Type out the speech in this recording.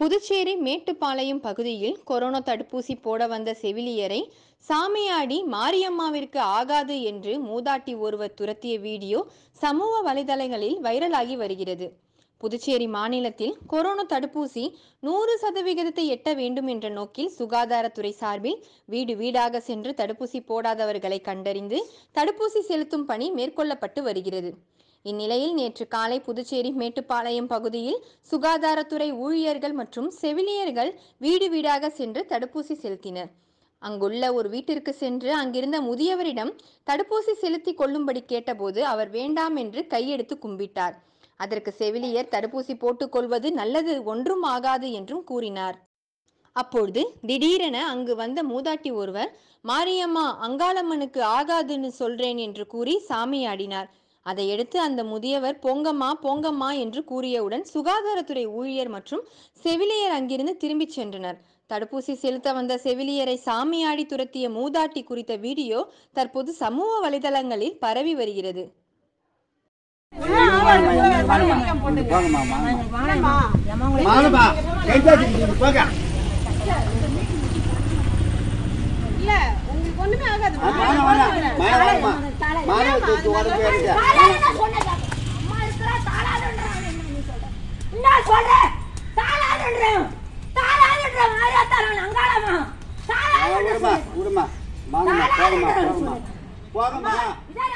புதுச்சேரி மேட்டுப்பாளையம் பகுதியில் கொரோனா தடுப்பூசி போட வந்த செவிலியரை சாமியாடி மாரியம்மாவிற்கு ஆகாது என்று மூதாட்டி ஒருவர் துரத்திய வீடியோ சமூக வலைதளங்களில் வைரலாகி வருகிறது புதுச்சேரி மாநிலத்தில் கொரோனா தடுப்பூசி நூறு சதவிகிதத்தை எட்ட வேண்டும் என்ற நோக்கில் சுகாதாரத்துறை சார்பில் வீடு வீடாக சென்று தடுப்பூசி போடாதவர்களை கண்டறிந்து தடுப்பூசி செலுத்தும் பணி மேற்கொள்ளப்பட்டு வருகிறது இந்நிலையில் நேற்று காலை புதுச்சேரி மேட்டுப்பாளையம் பகுதியில் சுகாதாரத்துறை ஊழியர்கள் மற்றும் செவிலியர்கள் வீடு வீடாக சென்று தடுப்பூசி செலுத்தினர் அங்குள்ள ஒரு வீட்டிற்கு சென்று அங்கிருந்த முதியவரிடம் தடுப்பூசி செலுத்தி கொள்ளும்படி கேட்டபோது அவர் வேண்டாம் என்று கையெடுத்து கும்பிட்டார் அதற்கு செவிலியர் தடுப்பூசி போட்டுக்கொள்வது நல்லது ஒன்றும் ஆகாது என்றும் கூறினார் அப்பொழுது திடீரென அங்கு வந்த மூதாட்டி ஒருவர் மாரியம்மா அங்காளம்மனுக்கு ஆகாதுன்னு சொல்றேன் என்று கூறி சாமியாடினார் அதையடுத்து அந்த முதியவர் போங்கம்மா போங்கம்மா என்று கூறியவுடன் சுகாதாரத்துறை ஊழியர் மற்றும் செவிலியர் அங்கிருந்து திரும்பிச் சென்றனர் தடுப்பூசி செலுத்த வந்த செவிலியரை சாமியாடி துரத்திய மூதாட்டி குறித்த வீடியோ தற்போது சமூக வலைதளங்களில் பரவி வருகிறது மாலமா கைதாச்சு போக இல்ல உங்களுக்கு ஒண்ணுமே ஆகாது வாங்க வாங்க மால வாங்கம்மா மால வச்சு ஓட போயிருங்க தாளாடுன்னு சொன்னது. அம்மா இருக்கிறா, தாளாடுன்றான். என்ன நீ சொல்ற? என்ன சொல்ற? தாளாடுன்றான். தாளாடுன்றான். மாரியாத்தாரன் அங்காளம்மா. விடுமா தாளாடுன்றான். விடுமா வாங்கம்மா போகம்மா போகம்மா போகம்மா இதானே